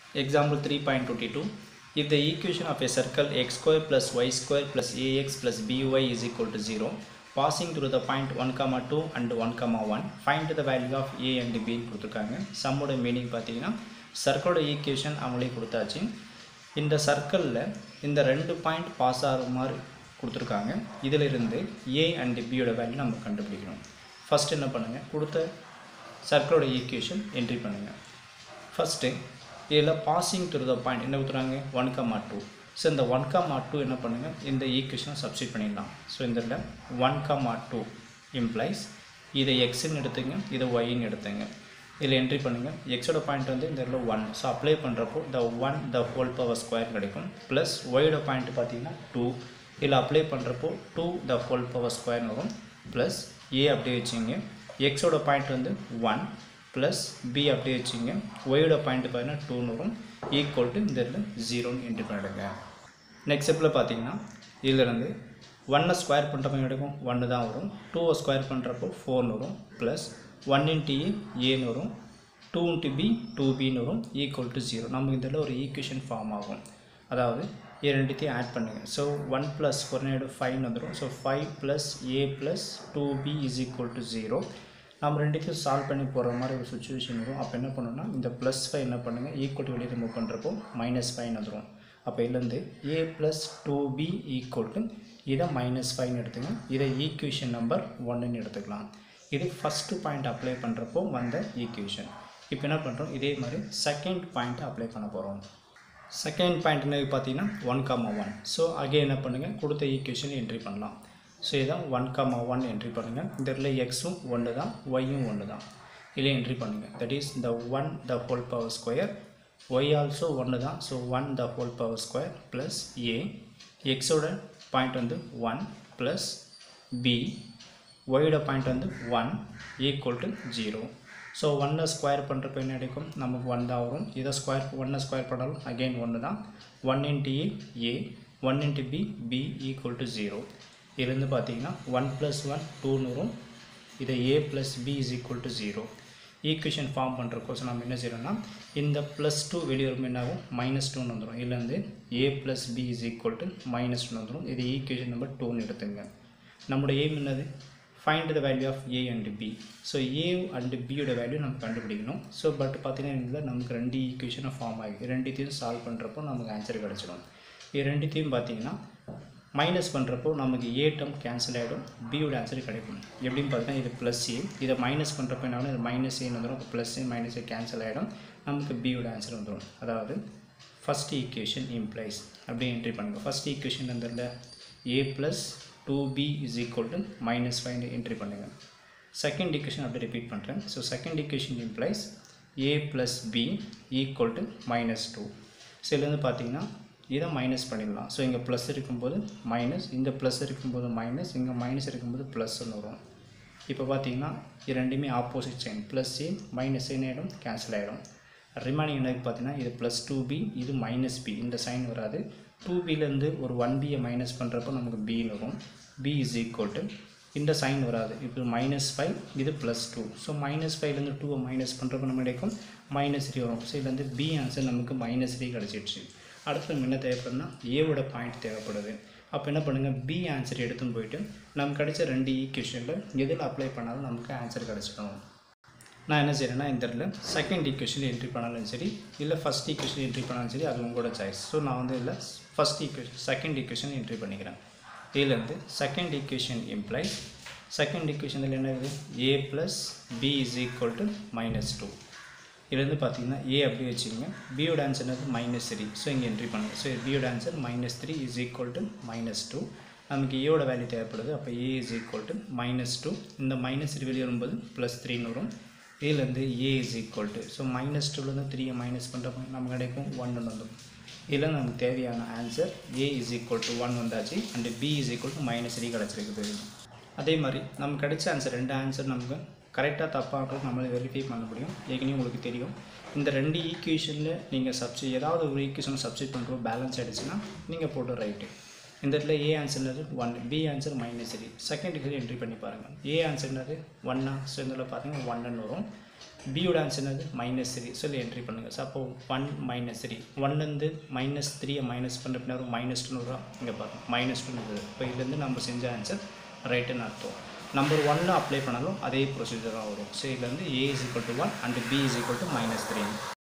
Example 3.22 If the equation of a circle x square plus y square plus ax plus by is equal to 0, passing through the point 1, comma 2 and 1, comma 1, find the value of a and b ன்னு கொடுத்துருக்காங்க சம்மோட meaning பார்த்தீங்கன்னா சர்க்கிளோட equation அவங்களே கொடுத்தாச்சு இந்த சர்க்கிளில் இந்த ரெண்டு point pass ஆகிற மாதிரி கொடுத்துருக்காங்க இதிலிருந்து ஏ அண்ட் பியோட வேல்யூ நம்ம கண்டுபிடிக்கணும் ஃபஸ்ட் என்ன பண்ணுங்கள் கொடுத்த சர்க்கிளோட ஈக்குவேஷன் என்ட்ரி பண்ணுங்கள் ஃபஸ்ட்டு இதில் பாசிங் த்ரூ த பாயிண்ட் என்ன கொடுத்துறாங்க ஒன் கமா டூ ஸோ இந்த ஒன் கமா டூ என்ன பண்ணுங்கள் இந்த ஈக்குவேஷனை சப்ஸ்டிட் பண்ணிடலாம் ஸோ இந்த இடத்துல ஒன் கமா டூ இம்ப்ளைஸ் இதை எக்ஸ்ன்னு எடுத்துங்க இதை ஒய்ன்னு எடுத்துங்க இதில் என்ட்ரி பண்ணுங்கள் எக்ஸோட பாயிண்ட் வந்து இந்த இடத்துல ஒன் ஸோ அப்ளை பண்ணுறப்போ the one the whole power square கிடைக்கும் ப்ளஸ் ஒயோட பாயிண்ட் பார்த்தீங்கன்னா டூ இதில் அப்ளை பண்ணுறப்போ டூ த ஹோல் பவர் ஸ்கொயர்னு வரும் ப்ளஸ் ஏ அப்படியே வச்சுங்க எக்ஸோட பாயிண்ட் வந்து ஒன் ப்ளஸ் பி அப்படியே வச்சுங்க ஒயோட பாயிண்ட் பார்த்தீங்கன்னா டூன்னு வரும் ஈக்குவல் டு இந்த இடத்துல ஜீரோன்னு என்ட்ரி பண்ணிடுங்க நெக்ஸ்ட் ஸ்டெப்பில் பார்த்தீங்கன்னா இதிலிருந்து ஒன்னை ஸ்கொயர் பண்ணுறப்ப கிடைக்கும் ஒன்று தான் வரும் டூவை ஸ்கொயர் பண்ணுறப்போ ஃபோர்னு வரும் ப்ளஸ் ஒன் இன்ட்டு ஏ ஏன்னு வரும் டூ இன்ட்டு பி டூ பின்னு வரும் ஈக்குவல் டு ஜீரோ நமக்கு இதில் ஒரு ஈக்குவேஷன் ஃபார்ம் ஆகும் அதாவது இது ரெண்டுத்தையும் ஆட் பண்ணுங்கள் ஸோ ஒன் ப்ளஸ் ஃபோர் ஃபைவ்னு வந்துடும் so five plus a plus two b is equal to zero நம்ம ரெண்டுத்தையும் சால்வ் பண்ணி போகிற மாதிரி ஒரு சுச்சுவேஷன் வரும் அப்போ என்ன பண்ணணும்னா இந்த ப்ளஸ் ஃபைவ் என்ன பண்ணுங்கள் ஈக்குவல் டு வெளியே ரிமூவ் பண்ணுறப்போ மைனஸ் ஃபைவ்னு வந்துடும் அப்போ இதுலேருந்து a plus two b equal to இதை மைனஸ் ஃபைவ்னு எடுத்துங்க இதை ஈக்குவேஷன் நம்பர் ஒன்றுன்னு எடுத்துக்கலாம் இது ஃபஸ்ட்டு பாயிண்ட் அப்ளை பண்ணுறப்போ வந்த ஈக்குவேஷன் இப்போ என்ன பண்ணுறோம் இதே மாதிரி செகண்ட் பாயிண்ட் அப்ளை பண்ண போகிறோம் செகண்ட் பாயிண்ட் என்ன பார்த்தீங்கன்னா one comma one so again என்ன பண்ணுங்கள் கொடுத்த ஈக்குவேஷன் என்ட்ரி பண்ணலாம் ஸோ இதான் ஒன் காமா ஒன் என்ட்ரி பண்ணுங்கள் இந்த இடத்துல எக்ஸும் ஒன்று தான் ஒய்யும் ஒன்று தான் இதில் என்ட்ரி பண்ணுங்கள் that is the one the whole power square y also ஒன்று தான் so one the whole power square plus a எக்ஸோட பாயிண்ட் வந்து ஒன் ப்ளஸ் பி ஒயோட பாயிண்ட் வந்து one equal to zero so ஒன்னை ஸ்கொயர் பண்ணுறப்ப என்ன கிடைக்கும் நமக்கு ஒன் தான் வரும் இதை ஸ்கொயர் ஒன்னை ஸ்கொயர் பண்ணாலும் அகெயின் ஒன்று தான் one into a a one into b b equal to zero இதுலேருந்து பார்த்தீங்கன்னா ஒன் ப்ளஸ் ஒன் டூன்னு வரும் இதை a plus b is equal to zero equation form பண்ணுறக்கோசம் நம்ம என்ன செய்யறோம்னா இந்த ப்ளஸ் டூ வெளியே வரும் என்ன ஆகும் மைனஸ் டூன்னு வந்துடும் இதுலேருந்து a plus b is equal to minus டூன்னு வந்துடும் இது ஈக்குவேஷன் நம்பர் டூன்னு எடுத்துங்க நம்மளோட எய்ம் என்னது find the value of a and b so a and பியோட வேல்யூ நம்ம கண்டுபிடிக்கணும் ஸோ பட் பார்த்தீங்கன்னா இதில் நமக்கு ரெண்டு ஈக்குவேஷனை ஃபார்ம் ஆகி ரெண்டுத்தையும் சால்வ் பண்ணுறப்போ நமக்கு ஆன்சர் கிடச்சிடும் இது ரெண்டுத்தையும் பார்த்தீங்கன்னா மைனஸ் பண்ணுறப்போ நமக்கு ஏ டம் கேன்சல் ஆகிடும் பியோட ஆன்சர் கிடைக்கும் எப்படின்னு பார்த்தீங்கன்னா இது ப்ளஸ் ஏ இதை மைனஸ் பண்ணுறப்போ என்ன ஆகும் இது மைனஸ் ஏன்னு வந்துடும் plus a minus a cancel ஆகிடும் நமக்கு பியோட ஆன்சர் வந்துடும் அதாவது ஃபஸ்ட் ஈக்குவேஷன் இம்ப்ளைஸ் அப்படியே என்ட்ரி பண்ணுங்கள் ஃபஸ்ட் ஈக்குவேஷன் அந்த a plus two b is equal to minus five entry பண்ணுங்கள் செகண்ட் ஈக்குவேஷன் அப்படியே ரிப்பீட் பண்ணுறேன் so second equation implies a plus b equal to minus two so இதுலேருந்து பார்த்தீங்கன்னா இதை minus பண்ணிடலாம் ஸோ இங்கே ப்ளஸ் இருக்கும்போது மைனஸ் இங்கே ப்ளஸ் இருக்கும்போது மைனஸ் இங்கே மைனஸ் இருக்கும்போது ப்ளஸ்ன்னு வரும் இப்போ பார்த்தீங்கன்னா இது ரெண்டுமே opposite sign plus a minus என்ன ஆகிடும் கேன்சல் ஆகிடும் ரிமைனிங் என்னது பார்த்தீங்கன்னா இது ப்ளஸ் டூ பி இது மைனஸ் பி இந்த சைன் வராது டூ பிலேருந்து ஒரு ஒன் பியை மைனஸ் பண்ணுறப்போ நமக்கு பின்னு வரும் பி இஸ் ஈக்குவல் டு இந்த சைன் வராது இப்போ மைனஸ் ஃபைவ் இது ப்ளஸ் டூ ஸோ மைனஸ் ஃபைவ்லேருந்து டூவை மைனஸ் பண்ணுறப்போ நம்ம கிடைக்கும் மைனஸ் த்ரீ வரும் ஸோ இதுலேருந்து பி ஆன்சர் நமக்கு மைனஸ் த்ரீ கிடச்சிடுச்சு அடுத்து நம்ம என்ன தேவைப்படுதுன்னா ஏவோட பாயிண்ட் தேவைப்படுது அப்போ என்ன பண்ணுங்கள் பி ஆன்சர் எடுத்துன்னு போயிட்டு நமக்கு கிடைச்ச ரெண்டு ஈக்குவேஷனில் எதில் அப்ளை பண்ணாலும் நமக்கு ஆன்சர் கிடச்சிடும் நான் என்ன செய்கிறேன்னா இந்த இடத்துல செகண்ட் ஈக்குவேஷன் என்ட்ரி பண்ணாலும் சரி இல்லை ஃபஸ்ட் ஈக்குவேஷன் என்ட்ரி பண்ணாலும் சரி அது உங்களோட சாய்ஸ் ஸோ நான் வந்து இதில் first equation second equation entry பண்ணிக்கிறேன் இதுலேருந்து செகண்ட் ஈக்குவேஷன் இம்ப்ளைஸ் செகண்ட் ஈக்குவேஷனில் என்ன இருக்குது a plus b is equal to minus two இதுலேருந்து பார்த்தீங்கன்னா ஏ அப்படி வச்சுக்கோங்க பியோட ஆன்சர் என்னது மைனஸ் த்ரீ ஸோ இங்கே என்ட்ரி பண்ணுங்கள் ஸோ பியோட answer minus three is equal to minus two நமக்கு ஏவோட வேல்யூ தேவைப்படுது அப்போ a is equal to minus two இந்த மைனஸ் த்ரீ வெளியே வரும்போது ப்ளஸ் த்ரீன்னு வரும் இதுலேருந்து a is equal to so minus டூலேருந்து த்ரீயை மைனஸ் பண்ணுறப்போ நமக்கு கிடைக்கும் ஒன்று வந்துடும் இதில் நமக்கு தேவையான answer a is equal to one வந்தாச்சு and b is equal to minus three கிடச்சிருக்குது அதே மாதிரி நமக்கு கிடைச்ச ஆன்சர் ரெண்டு ஆன்சர் நமக்கு கரெக்டாக தப்பாக நம்மளை வெரிஃபை பண்ண முடியும் ஏற்கனவே உங்களுக்கு தெரியும் இந்த ரெண்டு ஈக்குவேஷனில் நீங்கள் சப்ஸ்டி ஏதாவது ஒரு ஈக்குவேஷனை சப்ஸ்டிட் பண்ணுறோம் பேலன்ஸ் ஆகிடுச்சுன்னா நீங்கள் போட்டு ரைட்டு இந்த இடத்துல ஏ ஆன்சர் என்னது one b answer minus three second degree entry பண்ணி பாருங்கள் ஏ ஆன்சர் என்னது ஒன்னா ஸோ இதில் பார்த்தீங்கன்னா ஒன்னு வரும் பியோட ஆன்சர் என்னது மைனஸ் த்ரீ சொல்லி என்ட்ரி பண்ணுங்கள் ஸோ அப்போ ஒன் மைனஸ் த்ரீ ஒன்லேருந்து மைனஸ் த்ரீயை மைனஸ் பண்ணுற பின்னாடி மைனஸ் டூன்னு வரும் இங்கே பாருங்க மைனஸ் டூன்னு இருக்குது இப்போ இதுலேருந்து நம்ம செஞ்ச ஆன்சர் ரைட்டுன்னு அர்த்தம் நம்பர் ஒன்னில் அப்ளை பண்ணாலும் அதே ப்ரொசீஜர் தான் வரும் ஸோ இதுலேருந்து a is equal to one and b is equal to minus three